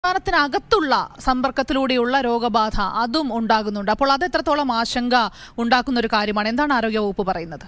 സംസ്ഥാനത്തിനകത്തുള്ള സമ്പർക്കത്തിലൂടെയുള്ള രോഗബാധ അതും ഉണ്ടാകുന്നുണ്ട് അപ്പോൾ അത് എത്രത്തോളം ആശങ്ക ഉണ്ടാക്കുന്ന ഒരു കാര്യമാണ് എന്താണ് ആരോഗ്യവകുപ്പ് പറയുന്നത്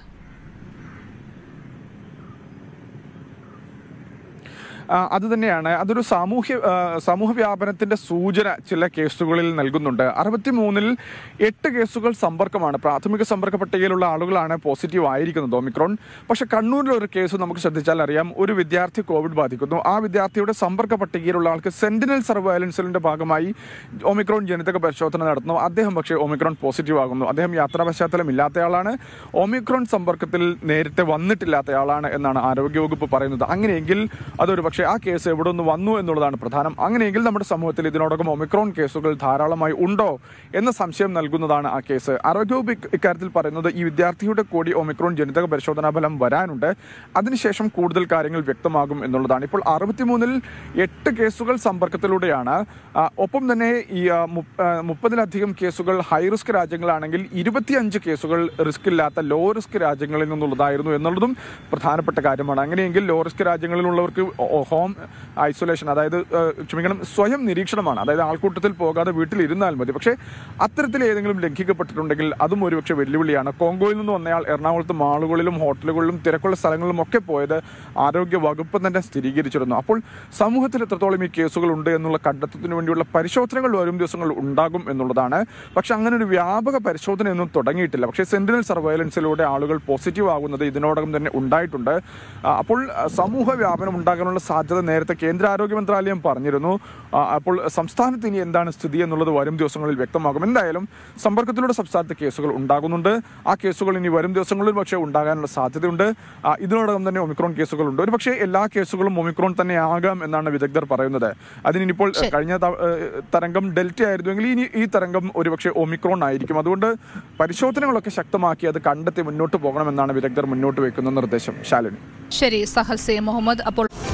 ആ, അത് തന്നെയാണ് അതൊരു സാമൂഹ്യ ആ, സമൂഹ വ്യാപനത്തിന്റെ സൂചന ചില കേസുകളിൽ നൽകുന്നുണ്ട് അറുപത്തിമൂന്നിൽ എട്ട് കേസുകൾ സമ്പർക്കമാണ് പ്രാഥമിക സമ്പർക്ക പട്ടികയിലുള്ള ആളുകളാണ് പോസിറ്റീവ് ആയിരിക്കുന്നത് ഒമിക്രോൺ പക്ഷെ കണ്ണൂരിലെ ഒരു കേസ് നമുക്ക് ശ്രദ്ധിച്ചാൽ അറിയാം ഒരു വിദ്യാർത്ഥി കോവിഡ് ബാധിക്കുന്നു ആ വിദ്യാർത്ഥിയുടെ സമ്പർക്ക പട്ടികയിലുള്ള ആൾക്ക് സെന്റിനൽ സർവൈലൻസിന്റെ ഭാഗമായി ഒമിക്രോൺ ജനിതക പരിശോധന നടത്തുന്നു അദ്ദേഹം പക്ഷേ ഒമിക്രോൺ പോസിറ്റീവ് ആകുന്നു അദ്ദേഹം യാത്രാ പശ്ചാത്തലം ഇല്ലാത്തയാളാണ് ഒമിക്രോൺ സമ്പർക്കത്തിൽ നേരത്തെ വന്നിട്ടില്ലാത്തയാളാണ് എന്നാണ് ആരോഗ്യവകുപ്പ് പറയുന്നത് അങ്ങനെയെങ്കിൽ അതൊരു പക്ഷേ ആ കേസ് എവിടെ നിന്ന് വന്നു എന്നുള്ളതാണ് പ്രധാനം അങ്ങനെയെങ്കിൽ നമ്മുടെ സമൂഹത്തിൽ ഇതിനോടകം ഒമിക്രോൺ കേസുകൾ ധാരാളമായി ഉണ്ടോ എന്ന സംശയം നൽകുന്നതാണ് ആ കേസ് ആരോഗ്യവകുപ്പ് ഇക്ക- ഇക്കാര്യത്തിൽ പറയുന്നത് ഈ വിദ്യാർത്ഥിയുടെ കൂടി ഒമിക്രോൺ ജനിതക പരിശോധനാ ഫലം വരാനുണ്ട് അതിനുശേഷം കൂടുതൽ കാര്യങ്ങൾ വ്യക്തമാകും എന്നുള്ളതാണ് ഇപ്പോൾ അറുപത്തിമൂന്നിൽ എട്ട് കേസുകൾ സമ്പർക്കത്തിലൂടെയാണ് ആ, ഒപ്പം തന്നെ ഈ ആ, മുപ്പ- ആ, മുപ്പതിലധികം കേസുകൾ ഹൈ റിസ്ക് രാജ്യങ്ങളാണെങ്കിൽ ഇരുപത്തിയഞ്ച് കേസുകൾ റിസ്ക് ഇല്ലാത്ത ലോ റിസ്ക് രാജ്യങ്ങളിൽ നിന്നുള്ളതായിരുന്നു എന്നുള്ളതും പ്രധാനപ്പെട്ട കാര്യമാണ് അങ്ങനെയെങ്കിൽ ലോ റിസ്ക് രാജ്യങ്ങളിലുള്ളവർക്ക് ഹോം ഐസൊലേഷൻ അതായത് ആ, ക്ഷമിക്കണം സ്വയം നിരീക്ഷണമാണ് അതായത് ആൾക്കൂട്ടത്തിൽ പോകാതെ വീട്ടിൽ ഇരുന്നാൽ മതി പക്ഷേ അത്തരത്തിൽ ഏതെങ്കിലും ലംഘിക്കപ്പെട്ടിട്ടുണ്ടെങ്കിൽ അതും ഒരുപക്ഷെ വെല്ലുവിളിയാണ് കോങ്കോയിൽ നിന്ന് വന്നയാൾ എറണാകുളത്ത് മാളുകളിലും ഹോട്ടലുകളിലും തിരക്കുള്ള സ്ഥലങ്ങളിലും ഒക്കെ പോയത് ആരോഗ്യ വകുപ്പ് തന്നെ സ്ഥിരീകരിച്ചിരുന്നു അപ്പോൾ സമൂഹത്തിൽ എത്രത്തോളം ഈ കേസുകൾ ഉണ്ട് എന്നുള്ള കണ്ടെത്തുന്നതിന് വേണ്ടിയുള്ള പരിശോധനകൾ വരും ദിവസങ്ങളിൽ ഉണ്ടാകും എന്നുള്ളതാണ് പക്ഷെ അങ്ങനെ ഒരു വ്യാപക പരിശോധനയൊന്നും തുടങ്ങിയിട്ടില്ല പക്ഷേ സെന്റിനൽ സർവൈലൻസിലൂടെ ആളുകൾ പോസിറ്റീവ് ആകുന്നത് ഇതിനോടകം തന്നെ ഉണ്ടായിട്ടുണ്ട് ആ, അപ്പോൾ ആ, സമൂഹ വ്യാപനം ഉണ്ടാകാനുള്ള സാധ്യത നേരത്തെ കേന്ദ്ര ആരോഗ്യ മന്ത്രാലയം പറഞ്ഞിരുന്നു ആ, അപ്പോൾ സംസ്ഥാനത്ത് ഇനി എന്താണ് സ്ഥിതി എന്നുള്ളത് വരും ദിവസങ്ങളിൽ വ്യക്തമാകും എന്തായാലും സമ്പർക്കത്തിലൂടെ സംസ്ഥാനത്ത് കേസുകൾ ഉണ്ടാകുന്നുണ്ട് ആ കേസുകൾ ഇനി വരും ദിവസങ്ങളിൽ പക്ഷേ ഉണ്ടാകാനുള്ള സാധ്യതയുണ്ട് ആ, ഇതിനോടകം തന്നെ ഒമിക്രോൺ കേസുകളുണ്ട് ഒരു പക്ഷേ എല്ലാ കേസുകളും ഒമിക്രോൺ തന്നെ ആകാം എന്നാണ് വിദഗ്ധർ പറയുന്നത് അതിനിപ്പോൾ ശരി. കഴിഞ്ഞ ത- ഏഹ് തരംഗം ഡെൽറ്റ ആയിരുന്നുവെങ്കിൽ ഇനി ഈ തരംഗം ഒരുപക്ഷെ ഒമിക്രോൺ ആയിരിക്കും അതുകൊണ്ട് പരിശോധനകളൊക്കെ ശക്തമാക്കി അത് കണ്ടെത്തി മുന്നോട്ട് പോകണമെന്നാണ് വിദഗ്ധർ മുന്നോട്ട് വയ്ക്കുന്ന നിർദ്ദേശം ശാലിനി ശരി സഹൽ സെ മുഹമ്മദ് അപ്പോൾ